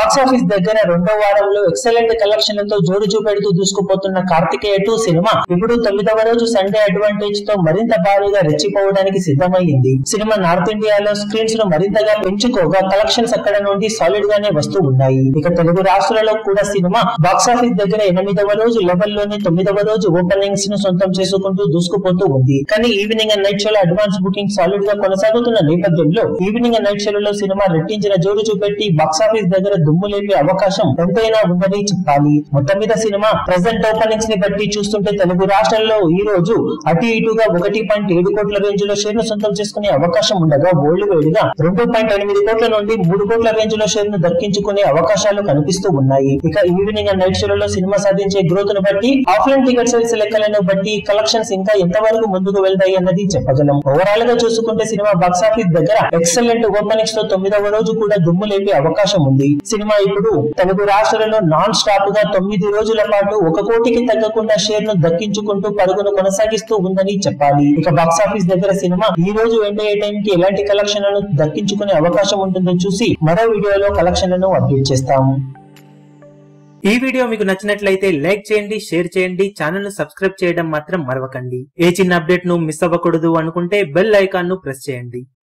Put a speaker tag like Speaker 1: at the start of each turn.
Speaker 1: box office దగ్గర రెండో వారంలో ఎక్సలెంట్ కలెక్షన్లతో జోరు చూపెడుతూ దూసుకుపోతున్న కార్తికేయ టూ సినిమా ఇప్పుడు తొమ్మిదవ రోజు సండే అడ్వాంటేజ్ తో మరింత భారీగా రెచ్చిపోవడానికి సిద్ధమైంది సినిమా నార్త్ ఇండియాలో స్క్రీన్స్ ను మరింతగా పెంచుకోగా కలెక్షన్స్ అక్కడ నుండి సాలిడ్ గానే వస్తూ ఉన్నాయి ఇక తెలుగు రాష్ట్రాలలో కూడా సినిమా బాక్స్ ఆఫీస్ దగ్గర ఎనిమిదవ రోజు లెవెల్ లోని తొమ్మిదవ రోజు ఓపెనింగ్స్ ను సొంతం చేసుకుంటూ దూసుకుపోతూ ఉంది కానీ ఈవినింగ్ అండ్ నైట్ షోలో అడ్వాన్స్ బుకింగ్ సాలిడ్ గా కొనసాగుతున్న నేపథ్యంలో ఈవినింగ్ అండ్ నైట్ షోలలో సినిమా రెట్టించిన జోరు చూపెట్టి బాక్స్ ఆఫీస్ దగ్గర దుమ్ము లేపే అవకాశం ఎంతైనా ఉందని చెప్పాలి మొత్తం మీద సినిమా ప్రెసెంట్ ఓపెనింగ్స్ ని బట్టి చూస్తుంటే తెలుగు రాష్ట్రాల్లో ఈ రోజు అటు ఇటుగా ఒకటి పాయింట్ ఏడు కోట్ల రేంజ్ లో షేర్ ను సొంతం చేసుకునే అవకాశం ఉండగా ఓల్డ్ వేడిగా రెండు పాయింట్ ఎనిమిది కోట్ల నుండి మూడు కోట్ల రేంజ్ లో షేర్ ను దక్కించుకునే అవకాశాలు కనిపిస్తూ ఉన్నాయి ఇక ఈవినింగ్ అండ్ నైట్ షోలలో సినిమా సాధించే గ్రోత్ ను బట్టి ఆఫ్లైన్ టికెట్ సేల్స్ లెక్కలను బట్టి కలెక్షన్స్ ఇంకా ఎంతవరకు ముందుకు వెళ్తాయి అన్నది చెప్పగలం ఓవరాల్ గా చూసుకుంటే సినిమా బాక్స్ ఆఫీస్ దగ్గర ఎక్సలెంట్ ఓపెనింగ్స్ తో తొమ్మిదవ రోజు కూడా దుమ్ము లేపే అవకాశం ఉంది సినిమా ఇప్పుడు తెలుగు రాష్ట్రాలలో నాన్ స్టాప్ గా తొమ్మిది రోజుల పాటు ఒక కోటికి తగ్గకుండా షేర్ ను దక్కించుకుంటూ పరుగును కొనసాగిస్తూ ఉందని చెప్పాలి ఇక బాక్స్ ఆఫీస్ దగ్గర సినిమా ఈ రోజు ఎండ్ అయ్యే టైం కి ఎలాంటి కలెక్షన్లను దక్కించుకునే అవకాశం ఉంటుందో చూసి మరో వీడియోలో కలెక్షన్లను అప్డేట్ చేస్తాము
Speaker 2: ఈ వీడియో మీకు నచ్చినట్లయితే లైక్ చేయండి షేర్ చేయండి ఛానల్ ను సబ్స్క్రైబ్ చేయడం మాత్రం మరవకండి ఏ చిన్న అప్డేట్ ను మిస్ అవ్వకూడదు అనుకుంటే బెల్ ఐకాన్ ను ప్రెస్ చేయండి